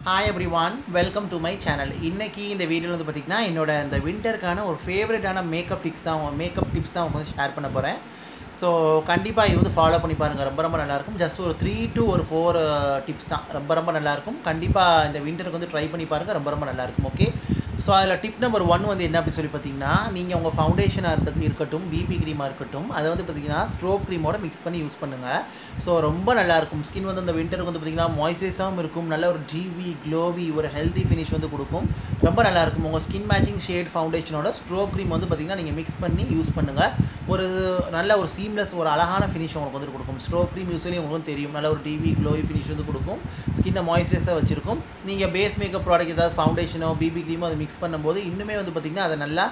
hi everyone welcome to my channel இன்றைக்கி இந்த வீடியோவில் வந்து பார்த்திங்கன்னா என்னோட இந்த விண்டருக்கான ஒரு ஃபேவரட்டான மேக்கப் டிப்ஸ் தான் மேக்கப் டிப்ஸ் தான் உங்களுக்கு ஷேர் பண்ண போகிறேன் ஸோ கண்டிப்பாக இது வந்து ஃபாலோ பண்ணி பாருங்கள் ரொம்ப ரொம்ப நல்லாயிருக்கும் ஜஸ்ட் ஒரு த்ரீ டு ஒரு ஃபோர் டிப்ஸ் தான் ரொம்ப ரொம்ப நல்லாயிருக்கும் கண்டிப்பாக இந்த விண்டருக்கு வந்து ட்ரை பண்ணி பாருங்கள் ரொம்ப ரொம்ப நல்லாயிருக்கும் ஓகே ஸோ அதில் டிப் நம்பர் ஒன் வந்து என்ன அப்படி சொல்லி பார்த்தீங்கன்னா நீங்கள் உங்கள் ஃபவுண்டேஷனாக இருக்க இருக்கட்டும் பிபி க்ரீமாக இருக்கட்டும் அதை வந்து பார்த்தீங்கன்னா ஸ்ட்ரோக் க்ரீமோட மிக்ஸ் பண்ணி யூஸ் பண்ணுங்கள் ஸோ ரொம்ப நல்லாயிருக்கும் ஸ்கின் வந்து அந்த விண்டருக்கு வந்து பார்த்தீங்கன்னா மாய்ஸ்சரைஸாகவும் இருக்கும் நல்ல ஒரு ஜிவி க்ளோவி ஒரு ஹெல்தி ஃபினிஷ் வந்து கொடுக்கும் ரொம்ப நல்லாயிருக்கும் உங்கள் ஸ்கின் மேட்சிங் ஷேட் ஃபவுண்டேஷனோட ஸ்ட்ரோக் க்ரீம் வந்து பார்த்தீங்கன்னா நீங்கள் மிக்ஸ் பண்ணி யூஸ் பண்ணுங்கள் ஒரு நல்ல ஒரு சீம்லெஸ் ஒரு அழகான ஃபினிஷ் உங்களுக்கு வந்து கொடுக்கும் ஸ்ட்ரோக் க்ரீம் யூஸ்வலி உங்களுக்கு வந்து தெரியும் நல்ல ஒரு டிவி க்ளோவி ஃபினிஷ் வந்து கொடுக்கும் ஸ்கின்னை மாய்ஸ்சரைஸாக வச்சிருக்கும் நீங்கள் பேஸ் மேக்கப் ப்ராடக்ட் ஏதாவது ஃபவுண்டேஷனோ பிபி க்ரீமோ அதை மிக்ஸ் பண்ணும்போது இன்னுமே வந்து பார்த்திங்கன்னா அதை நல்லா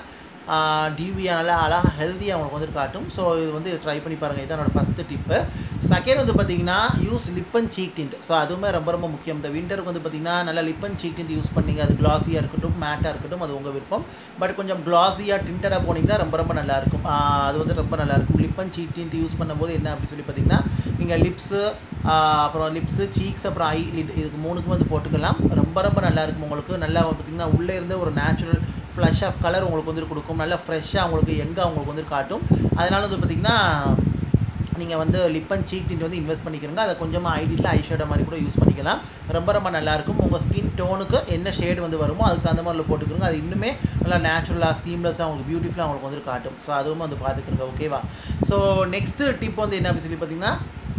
டிவியாக நல்லா அழகாக ஹெல்த்தியாக உங்களுக்கு வந்து காட்டும் ஸோ இது வந்து ட்ரை பண்ணி பாருங்கள் இதான் என்னோடய ஃபஸ்ட்டு டிப்பு செகண்ட் வந்து பார்த்தீங்கன்னா use lip and cheek tint so அதுவுமே ரொம்ப ரொம்ப முக்கியம் இந்த விண்டருக்கு வந்து பார்த்திங்கன்னா நல்லா lip and cheek tint use பண்ணிங்க அது கிளாஸியாக இருக்கட்டும் மேட்டாக இருக்கட்டும் அது உங்கள் விருப்பம் பட் கொஞ்சம் கிளாஸியாக டிண்டடாக போனீங்கன்னா ரொம்ப ரொம்ப நல்லாயிருக்கும் அது வந்து ரொம்ப நல்லாயிருக்கும் lip and cheek tint use பண்ணும்போது என்ன அப்படி சொல்லி பார்த்தீங்கன்னா நீங்கள் லிப்ஸு அப்புறம் லிப்ஸு சீக்ஸ் அப்புறம் ஐ லிட் இதுக்கு மூணுக்கும் வந்து போட்டுக்கலாம் ரொம்ப ரொம்ப நல்லாயிருக்கும் உங்களுக்கு நல்லா பார்த்திங்கன்னா உள்ளே இருந்து ஒரு நேச்சுரல் ஃப்ளஷ் ஆஃப் கலர் உங்களுக்கு வந்து கொடுக்கும் நல்லா ஃப்ரெஷ்ஷாக உங்களுக்கு எங்கே உங்களுக்கு வந்து காட்டும் அதனால் வந்து பார்த்திங்கன்னா நீங்கள் வந்து லிப் அண்ட் சீக் டிண்ட் வந்து இன்வெஸ்ட் பண்ணிக்கிறங்க அதை கொஞ்சமாக ஐடியில் ஐ ஷேடோ மாதிரி கூட யூஸ் பண்ணிக்கலாம் ரொம்ப ரொம்ப நல்லாயிருக்கும் உங்கள் ஸ்கின் டோனுக்கு என்ன ஷேடு வந்து வருமோ அதுக்கு தகுந்த மாதிரி போட்டுக்கிறோங்க அது இன்னுமே நல்லா நேச்சுரலாக சீம்லெஸ்ஸாக உங்களுக்கு பியூட்டிஃபுல்லாக உங்களுக்கு வந்து காட்டும் ஸோ அதுவும் வந்து பார்த்துக்கிறங்க ஓகேவா ஸோ நெக்ஸ்ட்டு டிப் வந்து என்ன அப்படி சொல்லி பார்த்தீங்கன்னா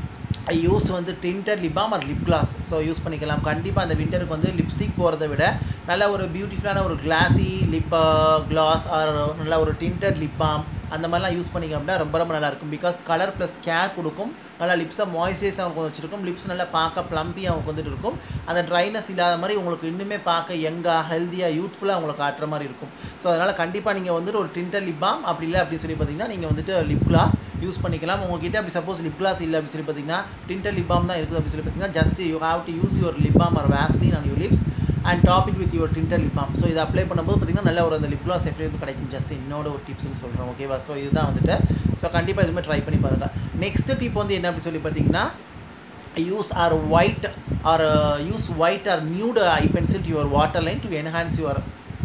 யூஸ் வந்து tinted lip balm or lip gloss so use பண்ணிக்கலாம் கண்டிப்பாக அந்த விண்டருக்கு வந்து லிப்ஸ்டிக் போகிறத விட நல்ல ஒரு பியூட்டிஃபுல்லான ஒரு கிளாஸி லிப் கிளாஸ் ஆர் நல்ல ஒரு டிண்டர் லிப்பாம் அந்த மாதிரிலாம் யூஸ் பண்ணிக்க அப்படின்னா ரொம்ப ரொம்ப நல்லாயிருக்கும் பிகாஸ் கலர் ப்ளஸ் கேர் கொடுக்கும் நல்லா லிப்ஸை மாய்ஸ்சரைஸ் அவங்களுக்கு வச்சுருக்கும் லிப்ஸ் நல்லா பார்க்க ப்ளம்பி அவங்களுக்கு வந்துட்டு இருக்கும் அந்த ட்ரைனஸ் இல்லாத மாதிரி உங்களுக்கு இன்னுமே பார்க்க யங்காக ஹெல்த்தியாக யூத்ஃபுல்லாக உங்களுக்கு காட்டுற மாதிரி இருக்கும் ஸோ அதனால் கண்டிப்பாக நீங்கள் வந்துட்டு ஒரு டிண்டர் லிப் பாம் அப்படி இல்லை அப்படின்னு சொல்லி பார்த்தீங்கன்னா நீங்கள் வந்துட்டு லிப் கிளாஸ் யூஸ் பண்ணிக்கலாம் உங்ககிட்ட அப்படி சப்போஸ் லிப் கிளாஸ் இல்லை அப்படின்னு சொல்லி பார்த்தீங்கன்னா டிண்டர் லிப் பாம் தான் இருக்குது அப்படின்னு சொல்லி பார்த்தீங்கன்னா just you have to use your lip balm or Vaseline on your lips and top it with your tinted lip balm so இதை அப்ளை பண்ணும்போது பார்த்திங்கன்னா நல்ல ஒரு அந்த லிப் கிளாஸ் எஃபெக்ட் வந்து கிடைக்கும் ஜஸ்ட் என்னோட ஒரு டிப்ஸ்னு சொல்கிறேன் ஓகேவா ஸோ இதுதான் வந்துட்டு ஸோ கண்டிப்பாக இதுமாதிரி ட்ரை பண்ணி பாருங்கள் நெக்ஸ்ட் டிப் வந்து என்ன அப்படி சொல்லி பார்த்தீங்கன்னா use or white or use white or nude eye pencil to your water line to enhance your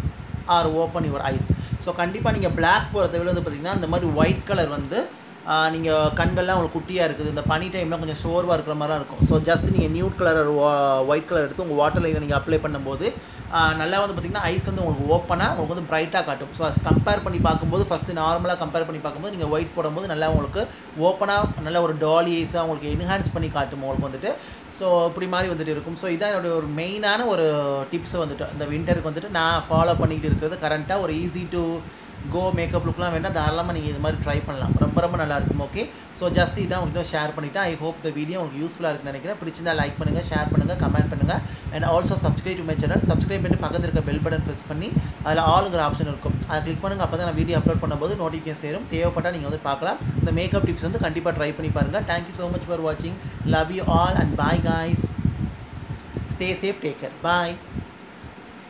or open your eyes so கண்டிப்பாக நீங்கள் பிளாக் போகிறத விட வந்து பார்த்திங்கன்னா இந்த மாதிரி ஒயிட் கலர் வந்து நீங்கள் கண்கள்லாம் உங்களுக்கு குட்டியாக இருக்குது இந்த பனி டைமில் கொஞ்சம் சோர்வாக இருக்கிற மாதிரி தான் இருக்கும் ஸோ ஜஸ்ட் நீங்கள் நியூட் கலர் ஒயிட் கலர் எடுத்து உங்கள் வாட்டர் லைனை நீங்கள் அப்ளை பண்ணும்போது நல்லா வந்து பார்த்திங்கன்னா ஐஸ் வந்து உங்களுக்கு ஓப்பனாக உங்களுக்கு வந்து ப்ரைட்டாக காட்டும் ஸோ அது கம்பேர் பண்ணி பார்க்கும்போது ஃபஸ்ட்டு நார்மலாக கம்பேர் பண்ணி பார்க்கும்போது நீங்கள் ஒயிட் போடும்போது நல்லா உங்களுக்கு ஓப்பனாக நல்ல ஒரு டாலி ஐஸாக உங்களுக்கு என்ஹான்ஸ் பண்ணி காட்டும் உங்களுக்கு வந்துட்டு ஸோ இப்படி மாதிரி வந்துட்டு இருக்கும் ஸோ இதான் என்னுடைய ஒரு மெயினான ஒரு டிப்ஸ் வந்துட்டு இந்த விண்டருக்கு வந்துட்டு நான் ஃபாலோ பண்ணிக்கிட்டு இருக்கிறது கரண்ட்டாக ஒரு ஈஸி டு கோ மேக்கப் லுக்லாம் வேணால் தாராளமாக நீங்கள் இது மாதிரி ட்ரை பண்ணலாம் ரொம்ப ரொம்ப நல்லாயிருக்கும் ஓகே ஸோ ஜஸ்ட் இதான் உங்கள்கிட்ட ஷேர் பண்ணிவிட்டு ஐ ஹோப் இந்த வீடியோ உங்களுக்கு யூஸ்ஃபுல்லாக இருக்குன்னு நினைக்கிறேன் பிடிச்சிருந்தா லைக் பண்ணுங்கள் ஷேர் பண்ணுங்கள் கமெண்ட் பண்ணுங்கள் and also subscribe to my channel subscribe பண்ணி பக்கத்தில் இருக்க பெல் பட்டன் ப்ரெஸ் பண்ணி அதில் ஆளுங்கிற ஆப்ஷன் இருக்கும் அதை கிளிக் பண்ணுங்கள் அப்போ தான் நான் வீடியோ அப்லோட் பண்ணும்போது நோட்டிஃபிகேஷன் சேரும் தேவைப்பட்டால் நீங்கள் வந்து பார்க்கலாம் இந்த மேக்கப் டிப்ஸ் வந்து கண்டிப்பாக ட்ரை பண்ணி பாருங்கள் தேங்க்யூ ஸோ மச் ஃபார் வாட்சிங் love you all and bye guys stay safe take care bye